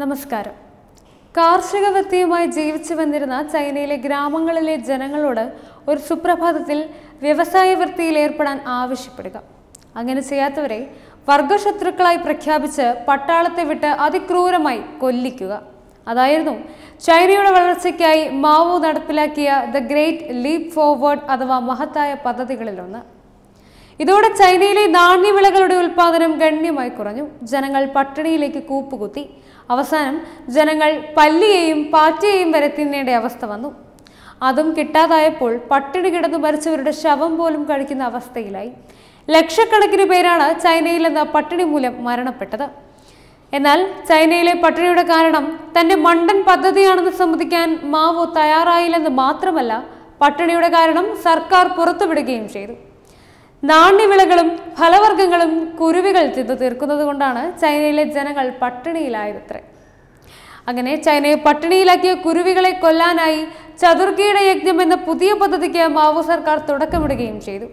നമസ്കാരം കാർഷിക വൃത്തിയുമായി ജീവിച്ചു വന്നിരുന്ന ചൈനയിലെ ഗ്രാമങ്ങളിലെ ജനങ്ങളോട് ഒരു സുപ്രഭാതത്തിൽ വ്യവസായ വൃത്തിയിൽ ഏർപ്പെടാൻ ആവശ്യപ്പെടുക അങ്ങനെ ചെയ്യാത്തവരെ വർഗശത്രുക്കളായി പ്രഖ്യാപിച്ച് പട്ടാളത്തെ വിട്ട് അതിക്രൂരമായി കൊല്ലിക്കുക അതായിരുന്നു ചൈനയുടെ വളർച്ചയ്ക്കായി മാവോ നടപ്പിലാക്കിയ ദ ഗ്രേറ്റ് ലീപ് ഫോർവേഡ് അഥവാ മഹത്തായ പദ്ധതികളിലൊന്ന് ഇതോടെ ചൈനയിലെ നാണ്യവിളകളുടെ ഉൽപാദനം ഗണ്യമായി കുറഞ്ഞു ജനങ്ങൾ പട്ടിണിയിലേക്ക് കൂപ്പുകുത്തി അവസാനം ജനങ്ങൾ പല്ലിയെയും പാറ്റയെയും വരെ തിന്നേണ്ട അവസ്ഥ വന്നു അതും കിട്ടാതായപ്പോൾ പട്ടിണി കിടന്നു മരിച്ചവരുടെ ശവം പോലും കഴിക്കുന്ന അവസ്ഥയിലായി ലക്ഷക്കണക്കിന് പേരാണ് ചൈനയിൽ നിന്ന് പട്ടിണി മൂലം മരണപ്പെട്ടത് എന്നാൽ ചൈനയിലെ പട്ടിണിയുടെ കാരണം തന്റെ മണ്ടൻ പദ്ധതിയാണെന്ന് സമ്മതിക്കാൻ മാവോ തയ്യാറായില്ലെന്ന് മാത്രമല്ല പട്ടിണിയുടെ കാരണം സർക്കാർ പുറത്തുവിടുകയും ചെയ്തു നാണ്യവിളകളും ഫലവർഗ്ഗങ്ങളും കുരുവികൾ തിന്നു തീർക്കുന്നത് കൊണ്ടാണ് ചൈനയിലെ ജനങ്ങൾ പട്ടിണിയിലായതത്രേ അങ്ങനെ ചൈനയെ പട്ടിണിയിലാക്കിയ കുരുവികളെ കൊല്ലാനായി ചതുർക്കിയുടെ യജ്ഞം എന്ന പുതിയ പദ്ധതിക്ക് മാവോ സർക്കാർ തുടക്കമിടുകയും ചെയ്തു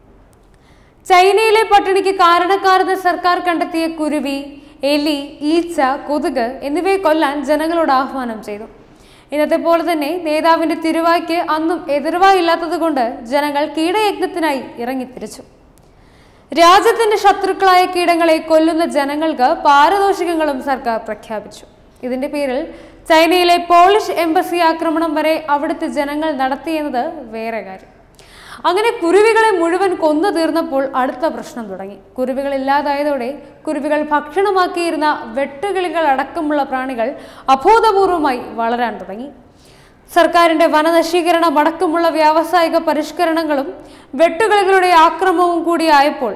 ചൈനയിലെ പട്ടിണിക്ക് കാരണക്കാരെന്ന് സർക്കാർ കണ്ടെത്തിയ കുരുവി എലി ഈച്ച കൊതുക് എന്നിവയെ കൊല്ലാൻ ജനങ്ങളോട് ആഹ്വാനം ചെയ്തു ഇന്നത്തെ പോലെ തന്നെ നേതാവിന്റെ തിരുവായ്ക്ക് അന്നും എതിർവായില്ലാത്തത് കൊണ്ട് ജനങ്ങൾ കീടയജ്ഞത്തിനായി ഇറങ്ങിത്തിരിച്ചു രാജ്യത്തിന്റെ ശത്രുക്കളായ കീടങ്ങളെ കൊല്ലുന്ന ജനങ്ങൾക്ക് പാരിതോഷികങ്ങളും സർക്കാർ പ്രഖ്യാപിച്ചു ഇതിന്റെ പേരിൽ ചൈനയിലെ പോളിഷ് എംബസി ആക്രമണം വരെ അവിടുത്തെ ജനങ്ങൾ നടത്തിയെന്നത് വേറെ കാര്യം അങ്ങനെ കുരുവികളെ മുഴുവൻ കൊന്നു തീർന്നപ്പോൾ അടുത്ത പ്രശ്നം തുടങ്ങി കുരുവികൾ ഇല്ലാതായതോടെ കുരുവികൾ ഭക്ഷണമാക്കിയിരുന്ന വെട്ടുകിളികൾ അടക്കമുള്ള പ്രാണികൾ അഭൂതപൂർവമായി വളരാൻ തുടങ്ങി സർക്കാരിന്റെ വനനശീകരണം അടക്കമുള്ള വ്യാവസായിക പരിഷ്കരണങ്ങളും വെട്ടുകിളികളുടെ ആക്രമണവും കൂടിയായപ്പോൾ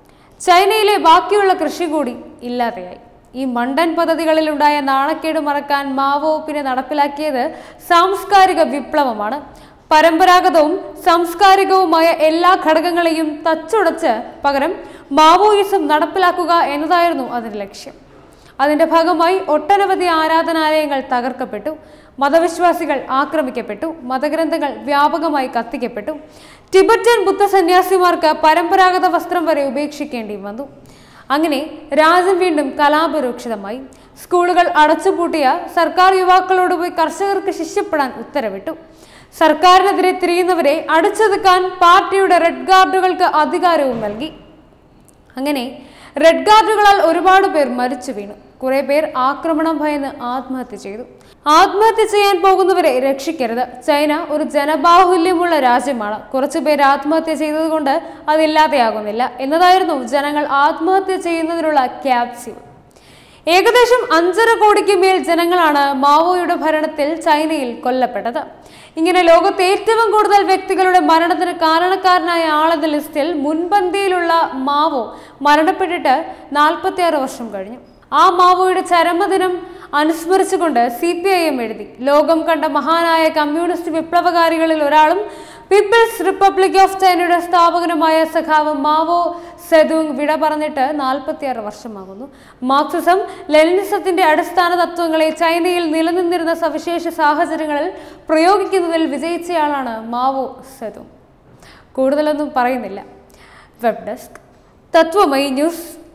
ചൈനയിലെ ബാക്കിയുള്ള കൃഷി കൂടി ഇല്ലാതെയായി ഈ മണ്ടൻ പദ്ധതികളിലുണ്ടായ നാണക്കേട് മറക്കാൻ മാവോ പിന്നെ നടപ്പിലാക്കിയത് സാംസ്കാരിക വിപ്ലവമാണ് പരമ്പരാഗതവും സാംസ്കാരികവുമായ എല്ലാ ഘടകങ്ങളെയും തച്ചുടച്ച് പകരം മാവോയിസം നടപ്പിലാക്കുക എന്നതായിരുന്നു അതിന്റെ ലക്ഷ്യം അതിന്റെ ഭാഗമായി ഒട്ടനവധി ആരാധനാലയങ്ങൾ തകർക്കപ്പെട്ടു മതവിശ്വാസികൾ ആക്രമിക്കപ്പെട്ടു മതഗ്രന്ഥങ്ങൾ വ്യാപകമായി കത്തിക്കപ്പെട്ടു ടിബറ്റൻ ബുദ്ധ സന്യാസിമാർക്ക് പരമ്പരാഗത വസ്ത്രം വരെ ഉപേക്ഷിക്കേണ്ടി വന്നു അങ്ങനെ രാജ്യം വീണ്ടും കലാപരൂക്ഷിതമായി സ്കൂളുകൾ അടച്ചുപൂട്ടിയ സർക്കാർ യുവാക്കളോട് പോയി കർഷകർക്ക് ശിഷ്യപ്പെടാൻ ഉത്തരവിട്ടു സർക്കാരിനെതിരെ തിരിയുന്നവരെ അടിച്ചൊതുക്കാൻ പാർട്ടിയുടെ റെഡ് ഗാർഡുകൾക്ക് അധികാരവും നൽകി അങ്ങനെ റെഡ് ഗാർഡുകളാൽ ഒരുപാട് പേർ മരിച്ചു വീണു കുറെ പേർ ആക്രമണം ഭയന്ന് ആത്മഹത്യ ചെയ്തു ആത്മഹത്യ ചെയ്യാൻ പോകുന്നവരെ രക്ഷിക്കരുത് ചൈന ഒരു ജനബാഹുല്യമുള്ള രാജ്യമാണ് കുറച്ചു പേർ ആത്മഹത്യ ചെയ്തതുകൊണ്ട് അതില്ലാതെയാകുന്നില്ല എന്നതായിരുന്നു ജനങ്ങൾ ആത്മഹത്യ ചെയ്യുന്നതിനുള്ള ക്യാപ്സ്യൂൾ ഏകദേശം അഞ്ചര കോടിക്ക് മേൽ ജനങ്ങളാണ് മാവോയുടെ ഭരണത്തിൽ ചൈനയിൽ കൊല്ലപ്പെട്ടത് ഇങ്ങനെ ലോകത്തെ ഏറ്റവും കൂടുതൽ വ്യക്തികളുടെ മരണത്തിന് കാരണക്കാരനായ ആളെന്ന ലിസ്റ്റിൽ മുൻപന്തിയിലുള്ള മാവോ മരണപ്പെട്ടിട്ട് നാൽപ്പത്തിയാറ് വർഷം കഴിഞ്ഞു ആ മാവോയുടെ ചരമദിനം അനുസ്മരിച്ചുകൊണ്ട് സി പി ഐ എം എഴുതി ലോകം കണ്ട മഹാനായ കമ്മ്യൂണിസ്റ്റ് വിപ്ലവകാരികളിൽ ഒരാളും പീപ്പിൾസ് റിപ്പബ്ലിക് ഓഫ് ചൈനയുടെ സ്ഥാപകനുമായ സഖാവ് മാവോ സെദുങ് വിട പറഞ്ഞിട്ട് നാൽപ്പത്തിയാറ് വർഷമാകുന്നു മാർക്സിസം ലെനിനിസത്തിന്റെ അടിസ്ഥാന തത്വങ്ങളെ ചൈനയിൽ നിലനിന്നിരുന്ന സവിശേഷ സാഹചര്യങ്ങളിൽ പ്രയോഗിക്കുന്നതിൽ വിജയിച്ചയാളാണ് മാവോ സെദുങ് കൂടുതലൊന്നും പറയുന്നില്ല വെബ് ഡെസ്ക് തത്വമയി ന്യൂസ്